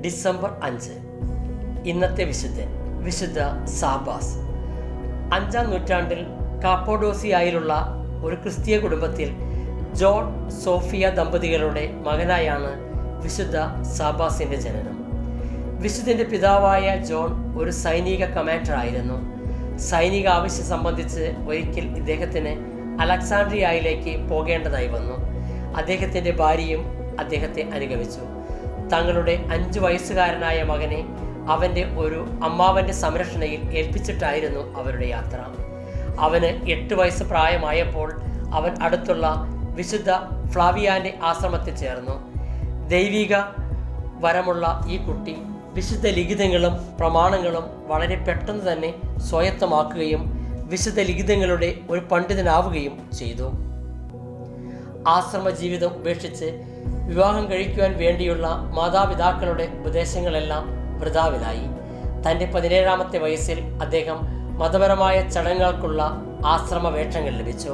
December അഞ്ച് ഇന്നത്തെ വിശുദ്ധൻ വിശുദ്ധ സാബാസ് അഞ്ചാം നൂറ്റാണ്ടിൽ കാപ്പോഡോസിയായിലുള്ള ഒരു ക്രിസ്തീയ കുടുംബത്തിൽ ജോൺ സോഫിയ ദമ്പതികളുടെ മകനായാണ് വിശുദ്ധ സാബാസിന്റെ ജനനം വിശുദ്ധന്റെ പിതാവായ ജോൺ ഒരു സൈനിക കമാൻഡർ ആയിരുന്നു സൈനിക ആവശ്യം സംബന്ധിച്ച് ഒരിക്കൽ ഇദ്ദേഹത്തിന് അലക്സാണ്ട്രിയയിലേക്ക് പോകേണ്ടതായി വന്നു അദ്ദേഹത്തിന്റെ ഭാര്യയും അദ്ദേഹത്തെ അനുഗമിച്ചു തങ്ങളുടെ അഞ്ചു വയസ്സുകാരനായ മകനെ അവൻ്റെ ഒരു അമ്മാവൻ്റെ സംരക്ഷണയിൽ ഏൽപ്പിച്ചിട്ടായിരുന്നു അവരുടെ യാത്ര അവന് എട്ട് വയസ്സ് പ്രായമായപ്പോൾ അവൻ അടുത്തുള്ള വിശുദ്ധ ഫ്ലാവിയാൻ്റെ ആശ്രമത്തിൽ ചേർന്നു ദൈവിക വരമുള്ള ഈ കുട്ടി വിശുദ്ധ ലിഖിതങ്ങളും പ്രമാണങ്ങളും വളരെ പെട്ടെന്ന് തന്നെ സ്വായത്തമാക്കുകയും വിശുദ്ധ ലിഖിതങ്ങളുടെ ഒരു പണ്ഡിതനാവുകയും ചെയ്തു ആശ്രമ ജീവിതം ഉപേക്ഷിച്ച് വിവാഹം കഴിക്കുവാൻ വേണ്ടിയുള്ള മാതാപിതാക്കളുടെ ഉപദേശങ്ങളെല്ലാം വൃതാവിലായി തൻ്റെ പതിനേഴാമത്തെ വയസ്സിൽ അദ്ദേഹം മതപരമായ ചടങ്ങുകൾക്കുള്ള ആശ്രമ വേഷങ്ങൾ ലഭിച്ചു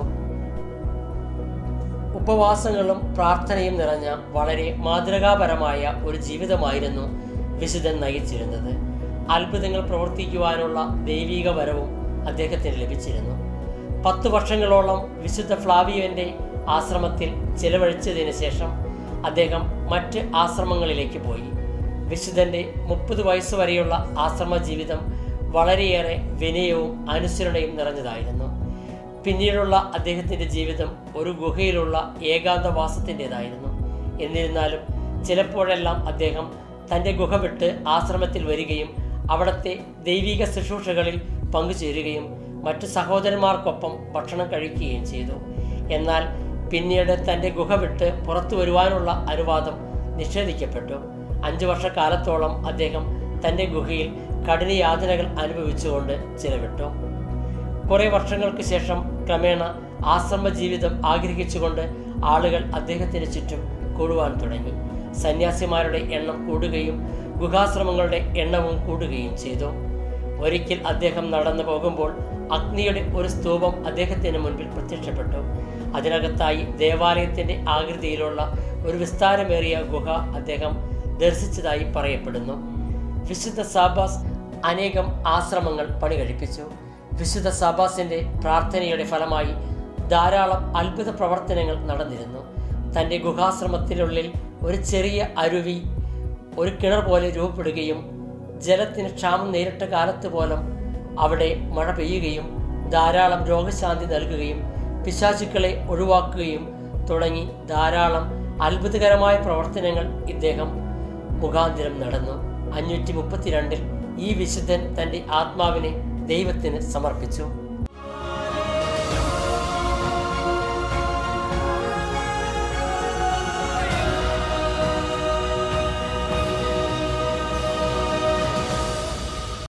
ഉപവാസങ്ങളും പ്രാർത്ഥനയും നിറഞ്ഞ വളരെ മാതൃകാപരമായ ഒരു ജീവിതമായിരുന്നു വിശുദ്ധൻ നയിച്ചിരുന്നത് അത്ഭുതങ്ങൾ പ്രവർത്തിക്കുവാനുള്ള ദൈവിക വരവും അദ്ദേഹത്തിന് ലഭിച്ചിരുന്നു പത്തു വർഷങ്ങളോളം വിശുദ്ധ ഫ്ലാവിയോന്റെ ആശ്രമത്തിൽ ചിലവഴിച്ചതിന് ശേഷം അദ്ദേഹം മറ്റ് ആശ്രമങ്ങളിലേക്ക് പോയി വിശുദ്ധന്റെ മുപ്പത് വയസ്സ് വരെയുള്ള ആശ്രമ ജീവിതം വളരെയേറെ വിനയവും അനുസരണയും നിറഞ്ഞതായിരുന്നു പിന്നീടുള്ള അദ്ദേഹത്തിൻ്റെ ജീവിതം ഒരു ഗുഹയിലുള്ള ഏകാന്തവാസത്തിൻ്റെതായിരുന്നു എന്നിരുന്നാലും ചിലപ്പോഴെല്ലാം അദ്ദേഹം തൻ്റെ ഗുഹ വിട്ട് ആശ്രമത്തിൽ വരികയും അവിടുത്തെ ദൈവിക ശുശ്രൂഷകളിൽ പങ്കുചേരുകയും മറ്റു സഹോദരന്മാർക്കൊപ്പം ഭക്ഷണം കഴിക്കുകയും ചെയ്തു എന്നാൽ പിന്നീട് തൻ്റെ ഗുഹ വിട്ട് പുറത്തു വരുവാനുള്ള അനുവാദം നിഷേധിക്കപ്പെട്ടു അഞ്ചു വർഷക്കാലത്തോളം അദ്ദേഹം തൻ്റെ ഗുഹയിൽ കഠിന യാതനകൾ അനുഭവിച്ചുകൊണ്ട് ചിലവിട്ടു കുറേ വർഷങ്ങൾക്ക് ശേഷം ക്രമേണ ആശ്രമ ജീവിതം ആഗ്രഹിച്ചുകൊണ്ട് ആളുകൾ അദ്ദേഹത്തിന് ചുറ്റും കൂടുവാൻ തുടങ്ങി സന്യാസിമാരുടെ എണ്ണം കൂടുകയും ഗുഹാശ്രമങ്ങളുടെ എണ്ണവും കൂടുകയും ചെയ്തു ഒരിക്കൽ അദ്ദേഹം നടന്നു പോകുമ്പോൾ അഗ്നിയുടെ ഒരു സ്തൂപം അദ്ദേഹത്തിന് മുൻപിൽ പ്രത്യക്ഷപ്പെട്ടു അതിനകത്തായി ദേവാലയത്തിന്റെ ആകൃതിയിലുള്ള ഒരു വിസ്താരമേറിയ ഗുഹ അദ്ദേഹം ദർശിച്ചതായി പറയപ്പെടുന്നു വിശുദ്ധ സാബാസ് അനേകം ആശ്രമങ്ങൾ പണി കഴിപ്പിച്ചു വിശുദ്ധ സാബാസിന്റെ പ്രാർത്ഥനയുടെ ഫലമായി ധാരാളം അത്ഭുത പ്രവർത്തനങ്ങൾ നടന്നിരുന്നു തൻ്റെ ഗുഹാശ്രമത്തിനുള്ളിൽ ഒരു ചെറിയ അരുവി ഒരു കിണർ പോലെ രൂപപ്പെടുകയും ജലത്തിന് ക്ഷാമം നേരിട്ട കാലത്ത് പോലും അവിടെ മഴ പെയ്യുകയും ധാരാളം രോഗശാന്തി നൽകുകയും പിശാചുക്കളെ ഒഴിവാക്കുകയും തുടങ്ങി ധാരാളം അത്ഭുതകരമായ പ്രവർത്തനങ്ങൾ ഇദ്ദേഹം മുഖാന്തിരം നടന്നു അഞ്ഞൂറ്റി മുപ്പത്തിരണ്ടിൽ ഈ വിശുദ്ധൻ തൻ്റെ ആത്മാവിനെ ദൈവത്തിന് സമർപ്പിച്ചു